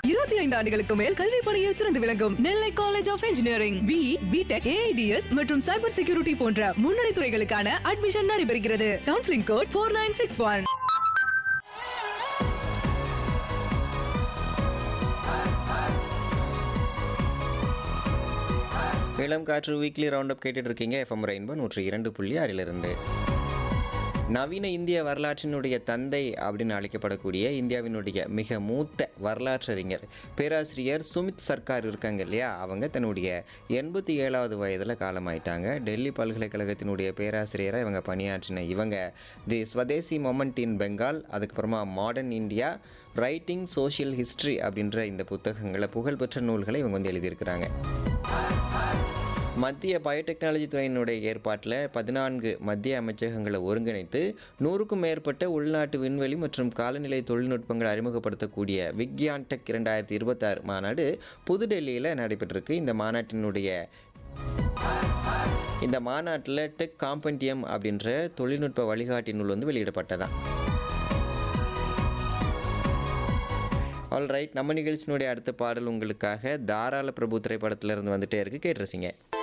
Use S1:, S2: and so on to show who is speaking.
S1: இருபத்தி ஐந்து ஆண்டுகளுக்கு மேல் கல்வி பணியில் சிறந்து விளங்கும் Nellai college of engineering B BTech AIDS மற்றும் சைபர் செக்யூரிட்டி போன்ற முன்னணி துறைகளுக்கான அட்மிஷன் நடைபெறுகிறது counselling code four nine six one
S2: இளம் காற்று வீக்லி ரவுண்ட் அப் கேட்டுட்டு இருக்கீங்க எஃப்எம் ரெயின்போ நூற்றி இரண்டு புள்ளி ஆறிலிருந்து நவீன இந்திய வரலாற்றினுடைய தந்தை அப்படின்னு அழைக்கப்படக்கூடிய இந்தியாவினுடைய மிக மூத்த வரலாற்றறிஞர் பேராசிரியர் சுமித் சர்க்கார் இருக்காங்க இல்லையா அவங்க தன்னுடைய எண்பத்தி ஏழாவது வயதில் காலமாயிட்டாங்க டெல்லி பல்கலைக்கழகத்தினுடைய பேராசிரியராக இவங்க பணியாற்றின இவங்க தி ஸ்வதேசி மொமெண்ட் இன் பெங்கால் அதுக்கப்புறமா modern India writing social history அப்படின்ற இந்த புத்தகங்களை புகழ்பெற்ற நூல்களை இவங்க வந்து எழுதியிருக்கிறாங்க மத்திய பயோடெக்னாலஜி துறையினுடைய ஏற்பாட்டில் பதினான்கு மத்திய அமைச்சகங்களை ஒருங்கிணைத்து நூறுக்கும் மேற்பட்ட உள்நாட்டு விண்வெளி மற்றும் காலநிலை தொழில்நுட்பங்களை அறிமுகப்படுத்தக்கூடிய விக்யான் டெக் இரண்டாயிரத்தி இருபத்தாறு மாநாடு புதுடெல்லியில் நடைபெற்றிருக்கு இந்த மாநாட்டினுடைய இந்த மாநாட்டில் டெக் காம்பண்டியம் அப்படின்ற தொழில்நுட்ப வழிகாட்டி நூல் வந்து வெளியிடப்பட்டதான் ஆல் ரைட் நம்ம நிகழ்ச்சியினுடைய அடுத்த பாடல் உங்களுக்காக தாராள பிரபு திரைப்படத்திலிருந்து வந்துட்டே இருக்கு கேட்டுருசிங்க